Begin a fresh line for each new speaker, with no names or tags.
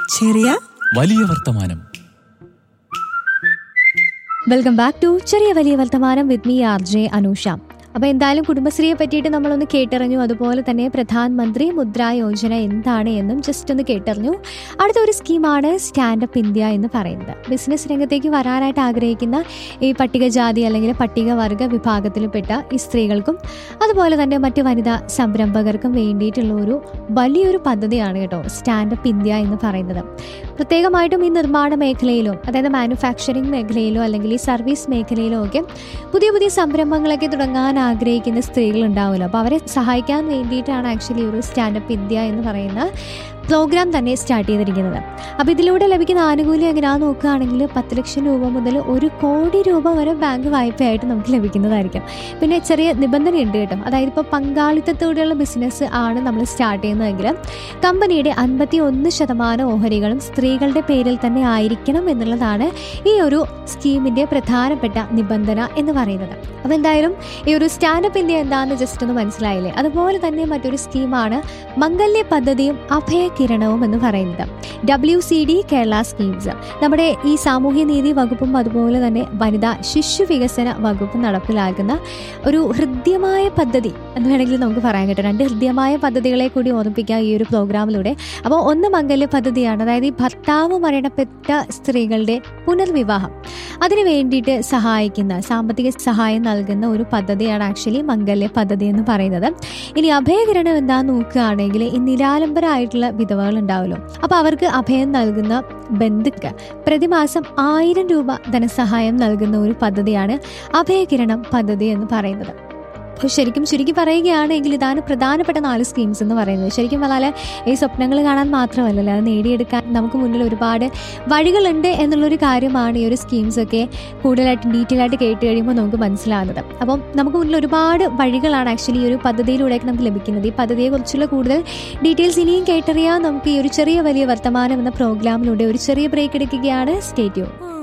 ചെറിയ
വലിയ വർത്തമാനം
വെൽക്കം ബാക്ക് ടു ചെറിയ വലിയ വർത്തമാനം with me R J Anusha അപ്പോൾ എന്തായാലും കുടുംബശ്രീയെ പറ്റിയിട്ട് നമ്മളൊന്ന് കേട്ടറിഞ്ഞു അതുപോലെ തന്നെ പ്രധാനമന്ത്രി മുദ്ര യോജന എന്താണ് എന്നും ജസ്റ്റ് ഒന്ന് കേട്ടറിഞ്ഞു അടുത്ത ഒരു സ്കീമാണ് സ്റ്റാൻഡപ്പ് ഇന്ത്യ എന്ന് പറയുന്നത് ബിസിനസ് രംഗത്തേക്ക് വരാനായിട്ട് ആഗ്രഹിക്കുന്ന ഈ പട്ടികജാതി അല്ലെങ്കിൽ പട്ടികവർഗ വിഭാഗത്തിൽപ്പെട്ട ഈ സ്ത്രീകൾക്കും അതുപോലെ തന്നെ മറ്റ് വനിതാ സംരംഭകർക്കും വേണ്ടിയിട്ടുള്ള ഒരു വലിയൊരു പദ്ധതിയാണ് കേട്ടോ സ്റ്റാൻഡപ്പ് ഇന്ത്യ എന്ന് പറയുന്നത് പ്രത്യേകമായിട്ടും ഈ നിർമ്മാണ മേഖലയിലോ അതായത് മാനുഫാക്ചറിങ് മേഖലയിലോ അല്ലെങ്കിൽ ഈ സർവീസ് മേഖലയിലോ ഒക്കെ പുതിയ പുതിയ സംരംഭങ്ങളൊക്കെ തുടങ്ങാൻ ആഗ്രഹിക്കുന്ന സ്ത്രീകൾ ഉണ്ടാവുമല്ലോ അപ്പോൾ അവരെ സഹായിക്കാൻ വേണ്ടിയിട്ടാണ് ആക്ച്വലി ഒരു സ്റ്റാൻഡപ്പ് ഇന്ത്യ എന്ന് പറയുന്ന പ്രോഗ്രാം തന്നെ സ്റ്റാർട്ട് ചെയ്തിരിക്കുന്നത് അപ്പോൾ ഇതിലൂടെ ലഭിക്കുന്ന ആനുകൂല്യം എങ്ങനെയാണെന്ന് നോക്കുകയാണെങ്കിൽ പത്ത് ലക്ഷം രൂപ മുതൽ ഒരു കോടി രൂപ വരെ ബാങ്ക് വായ്പയായിട്ട് നമുക്ക് ലഭിക്കുന്നതായിരിക്കും പിന്നെ ചെറിയ നിബന്ധനയുണ്ട് കേട്ടോ അതായത് ഇപ്പോൾ പങ്കാളിത്തത്തോടെയുള്ള ബിസിനസ് ആണ് നമ്മൾ സ്റ്റാർട്ട് ചെയ്യുന്നതെങ്കിൽ കമ്പനിയുടെ അൻപത്തി ഒന്ന് ശതമാനം ഓഹരികളും സ്ത്രീകളുടെ പേരിൽ തന്നെ ആയിരിക്കണം എന്നുള്ളതാണ് ഈ ഒരു സ്കീമിന്റെ പ്രധാനപ്പെട്ട നിബന്ധന എന്ന് പറയുന്നത് അപ്പോൾ എന്തായാലും ഈ ഒരു സ്റ്റാൻഡപ്പ് ഇന്ത്യ എന്താണെന്ന് ജസ്റ്റ് ഒന്ന് മനസ്സിലായില്ലേ അതുപോലെ തന്നെ മറ്റൊരു സ്കീമാണ് മംഗല്യ പദ്ധതിയും അഭയകിരണവും എന്ന് പറയുന്നത് W C D Kerala schemes നമ്മുടെ ഈ സാമൂഹ്യ നീതി വകുപ്പും അതുപോലെ തന്നെ വനിതാ ശിശു വികസന വകുപ്പും നടപ്പിലാക്കുന്ന ഒരു ഹൃദ്യമായ പദ്ധതി എന്ന് വേണമെങ്കിൽ നമുക്ക് പറയാൻ കേട്ടോ രണ്ട് ഹൃദ്യമായ പദ്ധതികളെ കൂടി ഓർമ്മിപ്പിക്കാം ഈ ഒരു പ്രോഗ്രാമിലൂടെ അപ്പോൾ ഒന്ന് മംഗല്യ പദ്ധതിയാണ് അതായത് ഈ ഭർത്താവ് മരണപ്പെട്ട സ്ത്രീകളുടെ പുനർവിവാഹം അതിനു വേണ്ടിയിട്ട് സഹായിക്കുന്ന സാമ്പത്തിക സഹായം നൽകുന്ന ഒരു പദ്ധതിയാണ് ആക്ച്വലി മംഗല്യ പദ്ധതി എന്ന് പറയുന്നത് ഇനി അഭയകിരണം എന്താന്ന് നോക്കുകയാണെങ്കിൽ ഈ നിരാലംബരായിട്ടുള്ള വിധവകൾ ഉണ്ടാവുമല്ലോ അപ്പൊ അവർക്ക് അഭയം നൽകുന്ന ബന്ധുക്ക് പ്രതിമാസം ആയിരം രൂപ ധനസഹായം നൽകുന്ന ഒരു പദ്ധതിയാണ് അഭയകിരണം പദ്ധതി എന്ന് പറയുന്നത് അപ്പോൾ ശരിക്കും ചുരുക്കി പറയുകയാണെങ്കിൽ ഇതാണ് പ്രധാനപ്പെട്ട നാല് സ്കീംസ് എന്ന് പറയുന്നത് ശരിക്കും പറഞ്ഞാൽ ഈ സ്വപ്നങ്ങൾ കാണാൻ മാത്രമല്ലല്ലോ അത് നേടിയെടുക്കാൻ നമുക്ക് മുന്നിൽ ഒരുപാട് വഴികളുണ്ട് എന്നുള്ളൊരു കാര്യമാണ് ഈ ഒരു സ്കീംസ് ഒക്കെ കൂടുതലായിട്ട് ഡീറ്റെയിൽ ആയിട്ട് കേട്ട് കഴിയുമ്പോൾ നമുക്ക് മനസ്സിലാകുന്നത് അപ്പം നമുക്ക് മുന്നിൽ ഒരുപാട് വഴികളാണ് ആക്ച്വലി ഈ ഒരു പദ്ധതിയിലൂടെയൊക്കെ നമുക്ക് ലഭിക്കുന്നത് ഈ പദ്ധതിയെക്കുറിച്ചുള്ള കൂടുതൽ ഡീറ്റെയിൽസ് ഇനിയും കേട്ടറിയാൻ നമുക്ക് ഈ ഒരു ചെറിയ വലിയ വർത്തമാനം എന്ന പ്രോഗ്രാമിലൂടെ ഒരു ചെറിയ ബ്രേക്ക് എടുക്കുകയാണ് സ്റ്റേറ്റ്യൂ